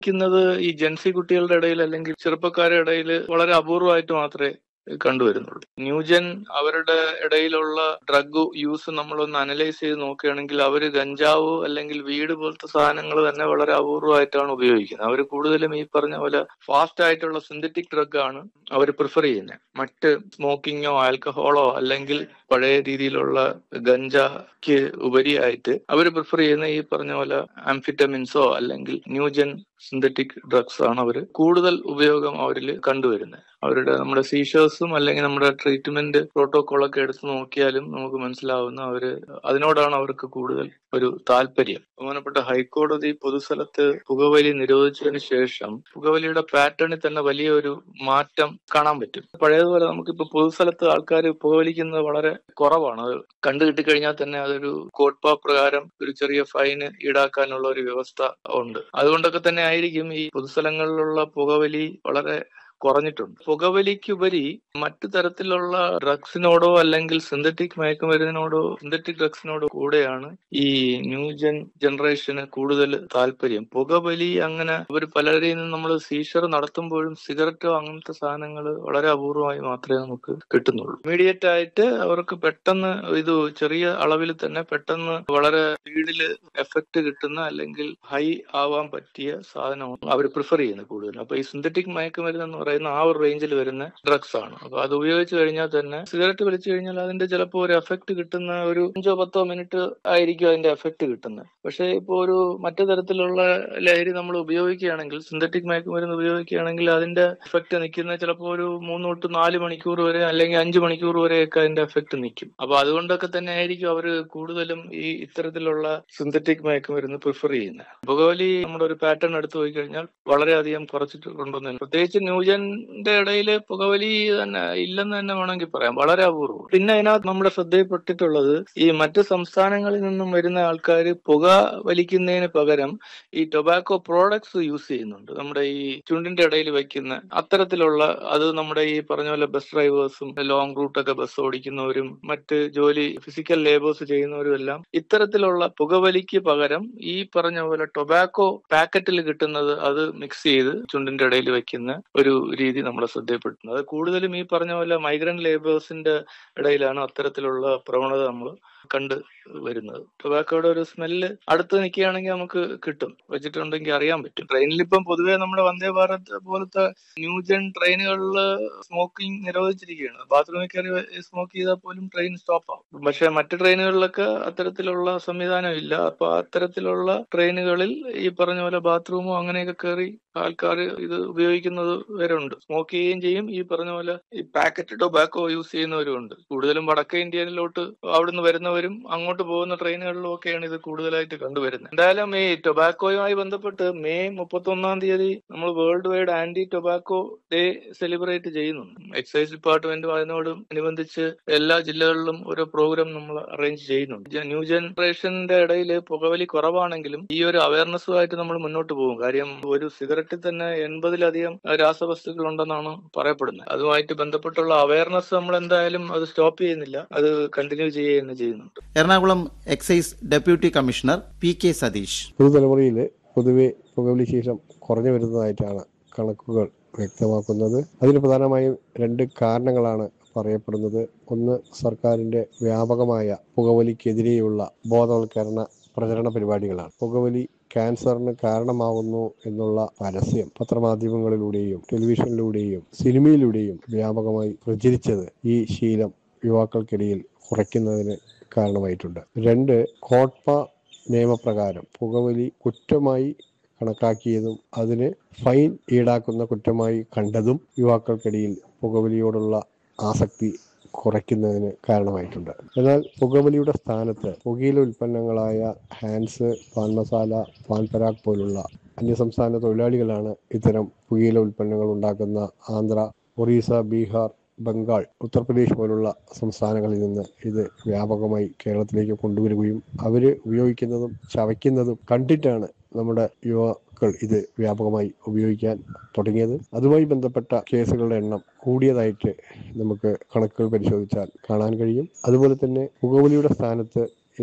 ക്കുന്നത് ഈ ജൻസി കുട്ടികളുടെ ഇടയിൽ അല്ലെങ്കിൽ ചെറുപ്പക്കാരുടെ ഇടയിൽ വളരെ അപൂർവമായിട്ട് മാത്രമേ കണ്ടുവരുന്നുള്ളൂ ന്യൂജൻ അവരുടെ ഇടയിലുള്ള ഡ്രഗ് യൂസ് നമ്മളൊന്ന് അനലൈസ് ചെയ്ത് നോക്കുകയാണെങ്കിൽ അവർ ഗഞ്ചാവ് അല്ലെങ്കിൽ വീട് പോലത്തെ സാധനങ്ങൾ തന്നെ വളരെ അപൂർവമായിട്ടാണ് ഉപയോഗിക്കുന്നത് അവർ കൂടുതലും ഈ പറഞ്ഞ പോലെ ഫാസ്റ്റ് ആയിട്ടുള്ള സിന്തറ്റിക് ഡ്രഗ് ആണ് അവർ പ്രിഫർ ചെയ്യുന്നത് മറ്റ് സ്മോക്കിങ്ങോ ആൽക്കഹോളോ അല്ലെങ്കിൽ പഴയ രീതിയിലുള്ള ഗഞ്ചയ്ക്ക് ഉപരിയായിട്ട് അവർ പ്രിഫർ ചെയ്യുന്ന ഈ പറഞ്ഞ പോലെ ആംഫിറ്റമിൻസോ അല്ലെങ്കിൽ ന്യൂജൻ സിന്തറ്റിക് ഡ്രഗ്സ് ആണ് അവർ കൂടുതൽ ഉപയോഗം അവരിൽ കണ്ടുവരുന്നത് അവരുടെ നമ്മുടെ സീഷേഴ്സും അല്ലെങ്കിൽ നമ്മുടെ ട്രീറ്റ്മെന്റ് പ്രോട്ടോകോൾ ഒക്കെ എടുത്തു നോക്കിയാലും നമുക്ക് മനസ്സിലാവുന്ന അവര് അതിനോടാണ് അവർക്ക് കൂടുതൽ ഒരു താല്പര്യം ബഹുമാനപ്പെട്ട ഹൈക്കോടതി പൊതുസ്ഥലത്ത് പുകവലി നിരോധിച്ചതിന് ശേഷം പുകവലിയുടെ പാറ്റേണിൽ തന്നെ വലിയൊരു മാറ്റം കാണാൻ പറ്റും പഴയതുപോലെ നമുക്കിപ്പോ പൊതുസ്ഥലത്ത് ആൾക്കാർ പുകവലിക്കുന്നത് വളരെ കുറവാണ് അത് കണ്ടു കിട്ടിക്കഴിഞ്ഞാൽ തന്നെ അതൊരു കോട്ട്പാ പ്രകാരം ഒരു ചെറിയ ഫൈന് ഈടാക്കാനുള്ള ഒരു വ്യവസ്ഥ ഉണ്ട് അതുകൊണ്ടൊക്കെ തന്നെ ആയിരിക്കും ഈ പൊതുസ്ഥലങ്ങളിലുള്ള പുകവലി വളരെ കുറഞ്ഞിട്ടുണ്ട് പുകവലിക്കുപരി മറ്റു തരത്തിലുള്ള ഡ്രഗ്സിനോടോ അല്ലെങ്കിൽ സിന്തറ്റിക് മയക്കുമരുന്നിനോടോ സിന്തറ്റിക് ഡ്രഗ്സിനോടോ കൂടെയാണ് ഈ ന്യൂജൻ ജനറേഷന് കൂടുതൽ താല്പര്യം പുകവലി അങ്ങനെ അവർ പലരെയും നിന്നും നമ്മൾ സീഷർ നടത്തുമ്പോഴും സിഗരറ്റോ അങ്ങനത്തെ സാധനങ്ങൾ വളരെ അപൂർവമായി മാത്രമേ നമുക്ക് കിട്ടുന്നുള്ളൂ ഇമീഡിയറ്റ് ആയിട്ട് അവർക്ക് പെട്ടെന്ന് ഇത് ചെറിയ അളവിൽ തന്നെ പെട്ടെന്ന് വളരെ സ്പീഡിൽ എഫക്ട് കിട്ടുന്ന അല്ലെങ്കിൽ ഹൈ ആവാൻ പറ്റിയ സാധനമാണ് അവർ പ്രിഫർ ചെയ്യുന്നത് കൂടുതലും അപ്പൊ ഈ സിന്തറ്റിക് മയക്കുമരുന്ന് എന്ന് പറയുന്ന ആ ഒരു റേഞ്ചിൽ വരുന്ന ഡ്രഗ്സ് ആണ് അപ്പൊ അത് ഉപയോഗിച്ച് കഴിഞ്ഞാൽ തന്നെ സിഗരറ്റ് വലിച്ചു കഴിഞ്ഞാൽ അതിന്റെ ചിലപ്പോൾ ഒരു എഫക്ട് കിട്ടുന്ന ഒരു അഞ്ചോ പത്തോ മിനിറ്റ് ആയിരിക്കും അതിന്റെ എഫക്ട് കിട്ടുന്നത് പക്ഷേ ഇപ്പോൾ ഒരു മറ്റു തരത്തിലുള്ള ലഹരി നമ്മൾ ഉപയോഗിക്കുകയാണെങ്കിൽ സിന്തറ്റിക് മയക്കുമരുന്ന് ഉപയോഗിക്കുകയാണെങ്കിൽ അതിന്റെ എഫക്ട് നിൽക്കുന്ന ചിലപ്പോൾ ഒരു മൂന്ന് തൊട്ട് നാല് മണിക്കൂർ വരെ അല്ലെങ്കിൽ അഞ്ച് മണിക്കൂർ വരെയൊക്കെ അതിന്റെ എഫക്ട് നിൽക്കും അപ്പൊ അതുകൊണ്ടൊക്കെ തന്നെ ആയിരിക്കും അവർ കൂടുതലും ഈ ഇത്തരത്തിലുള്ള സിന്തറ്റിക് മയക്കുമരുന്ന് പ്രിഫർ ചെയ്യുന്നത് പുകവലി നമ്മുടെ ഒരു പാറ്റേൺ എടുത്തു പോയി കഴിഞ്ഞാൽ വളരെയധികം കുറച്ചിട്ടുണ്ടെന്ന് പ്രത്യേകിച്ച് ന്യൂജന്റെ ഇടയിൽ പുകവലി തന്നെ ഇല്ലെന്ന് തന്നെ വേണമെങ്കിൽ പറയാം വളരെ അപൂർവം പിന്നെ അതിനകത്ത് നമ്മുടെ ശ്രദ്ധയിൽപ്പെട്ടിട്ടുള്ളത് ഈ മറ്റ് സംസ്ഥാനങ്ങളിൽ നിന്നും വരുന്ന ആൾക്കാർ പുക വലിക്കുന്നതിന് പകരം ഈ ടൊബാക്കോ പ്രോഡക്ട്സ് യൂസ് ചെയ്യുന്നുണ്ട് നമ്മുടെ ഈ ചുണ്ടിന്റെ ഇടയിൽ വയ്ക്കുന്ന അത്തരത്തിലുള്ള അത് നമ്മുടെ ഈ പറഞ്ഞ പോലെ ബസ് ഡ്രൈവേഴ്സും ലോങ് റൂട്ടൊക്കെ ബസ് ഓടിക്കുന്നവരും മറ്റ് ജോലി ഫിസിക്കൽ ലേബേഴ്സ് ചെയ്യുന്നവരും എല്ലാം ഇത്തരത്തിലുള്ള പുകവലിക്ക് പകരം ഈ പറഞ്ഞ പോലെ ടൊബാക്കോ പാക്കറ്റിൽ കിട്ടുന്നത് അത് മിക്സ് ചെയ്ത് ചുണ്ടിന്റെ ഇടയിൽ വെക്കുന്ന ഒരു രീതി നമ്മളെ ശ്രദ്ധയിൽപ്പെടുത്തുന്നത് അത് കൂടുതലും ഈ പറഞ്ഞ പോലെ മൈഗ്രന്റ് ലേബേഴ്സിന്റെ ഇടയിലാണ് അത്തരത്തിലുള്ള പ്രവണത നമ്മൾ കണ്ട് വരുന്നത് ടൊബാക്കോയുടെ ഒരു സ്മെല്ല് അടുത്ത് നിൽക്കുകയാണെങ്കിൽ നമുക്ക് കിട്ടും വെച്ചിട്ടുണ്ടെങ്കിൽ അറിയാൻ പറ്റും ട്രെയിനിൽ ഇപ്പം പൊതുവേ നമ്മുടെ വന്ദേ ഭാരത് പോലത്തെ ന്യൂജൻ ട്രെയിനുകളിൽ സ്മോക്കിംഗ് നിരോധിച്ചിരിക്കുകയാണ് ബാത്റൂമിൽ കയറി സ്മോക്ക് ചെയ്താൽ പോലും ട്രെയിൻ സ്റ്റോപ്പ് ആവും പക്ഷെ മറ്റു ട്രെയിനുകളിലൊക്കെ അത്തരത്തിലുള്ള സംവിധാനം ഇല്ല അപ്പൊ അത്തരത്തിലുള്ള ട്രെയിനുകളിൽ ഈ പറഞ്ഞ പോലെ ബാത്റൂമോ അങ്ങനെയൊക്കെ കയറി ആൾക്കാർ ഇത് ഉപയോഗിക്കുന്നത് വരെ ഉണ്ട് സ്മോക്ക് ചെയ്യുകയും ചെയ്യും ഈ പറഞ്ഞ പോലെ ഈ പാക്കറ്റ് ടൊബാക്കോ യൂസ് ചെയ്യുന്നവരും ഉണ്ട് കൂടുതലും വടക്കേ ഇന്ത്യയിലോട്ട് അവിടുന്ന് വരുന്നവരും അങ്ങോട്ട് പോകുന്ന ട്രെയിനുകളിലും ഒക്കെയാണ് ഇത് കൂടുതലായിട്ട് കണ്ടുവരുന്നത് എന്തായാലും ഈ ടൊബാക്കോയുമായി ബന്ധപ്പെട്ട് മെയ് മുപ്പത്തി ഒന്നാം തീയതി നമ്മൾ world wide anti tobacco day celebrate ചെയ്യുന്നുണ്ട് എക്സൈസ് ഡിപ്പാർട്ട്മെന്റും അതിനോട് അനുബന്ധിച്ച് എല്ലാ ജില്ലകളിലും ഓരോ പ്രോഗ്രാം നമ്മൾ അറേഞ്ച് ചെയ്യുന്നുണ്ട് ന്യൂ ജനറേഷന്റെ ഇടയിൽ പുകവലി കുറവാണെങ്കിലും ഈ ഒരു അവയർനെസ്സുമായിട്ട് നമ്മൾ മുന്നോട്ട് പോകും കാര്യം ഒരു സിഗരറ്റിൽ തന്നെ എൺപതിലധികം രാസവസ്തുക്കൾ ഉണ്ടെന്നാണ് പറയപ്പെടുന്നത് അതുമായിട്ട് ബന്ധപ്പെട്ടുള്ള അവയർനെസ് നമ്മൾ എന്തായാലും അത് സ്റ്റോപ്പ് ചെയ്യുന്നില്ല അത് കണ്ടിന്യൂ ചെയ്യുക തന്നെ ചെയ്യുന്നുണ്ട് Ernakulam excise deputy commissioner P K Satheesh പുതുതലമുറയിൽ പൊതുവെ പുകവലി ശീലം കുറഞ്ഞു വരുന്നതായിട്ടാണ് കണക്കുകൾ വ്യക്തമാക്കുന്നത് അതിന് പ്രധാനമായും രണ്ട് കാരണങ്ങളാണ് പറയപ്പെടുന്നത് ഒന്ന് സർക്കാരിന്റെ വ്യാപകമായ പുകവലിക്കെതിരെയുള്ള ബോധവൽക്കരണ പ്രചരണ പരിപാടികളാണ് പുകവലി ക്യാൻസറിന് കാരണമാകുന്നു എന്നുള്ള പരസ്യം പത്രമാധ്യമങ്ങളിലൂടെയും ടെലിവിഷനിലൂടെയും സിനിമയിലൂടെയും വ്യാപകമായി പ്രചരിച്ചത് ഈ ശീലം യുവാക്കൾക്കിടയിൽ കുറയ്ക്കുന്നതിന് കാരണമായിട്ടുണ്ട് രണ്ട് കോട്ട്പ നിയമപ്രകാരം പുകവലി കുറ്റമായി കണക്കാക്കിയതും അതിന് ഫൈൻ ഈടാക്കുന്ന കുറ്റമായി കണ്ടതും യുവാക്കൾക്കിടയിൽ പുകവലിയോടുള്ള ആസക്തി കുറയ്ക്കുന്നതിന് കാരണമായിട്ടുണ്ട് എന്നാൽ പുകവലിയുടെ സ്ഥാനത്ത് പുകയില ഉൽപ്പന്നങ്ങളായ ഹാൻസ് പാൻ മസാല പാൻ പരാഗ് പോലുള്ള അന്യസംസ്ഥാന തൊഴിലാളികളാണ് ഇത്തരം പുകയില ഉൽപ്പന്നങ്ങൾ ഉണ്ടാക്കുന്ന ആന്ധ്ര ഒറീസ ബീഹാർ ബംഗാൾ ഉത്തർപ്രദേശ് പോലുള്ള സംസ്ഥാനങ്ങളിൽ നിന്ന് ഇത് വ്യാപകമായി കേരളത്തിലേക്ക് കൊണ്ടുവരികയും അവർ ഉപയോഗിക്കുന്നതും ചവയ്ക്കുന്നതും കണ്ടിട്ടാണ് നമ്മുടെ യുവാക്കൾ ഇത് വ്യാപകമായി ഉപയോഗിക്കാൻ തുടങ്ങിയത് അതുമായി ബന്ധപ്പെട്ട കേസുകളുടെ എണ്ണം കൂടിയതായിട്ട് നമുക്ക് കണക്കുകൾ പരിശോധിച്ചാൽ കാണാൻ കഴിയും അതുപോലെ തന്നെ പുകവലിയുടെ സ്ഥാനത്ത് ഇന്ന്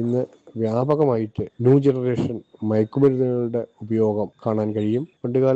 വ്യാപകമായിട്ട് ന്യൂ ജനറേഷൻ മയക്കുമരുന്നുകളുടെ ഉപയോഗം കാണാൻ കഴിയും പണ്ടുകാല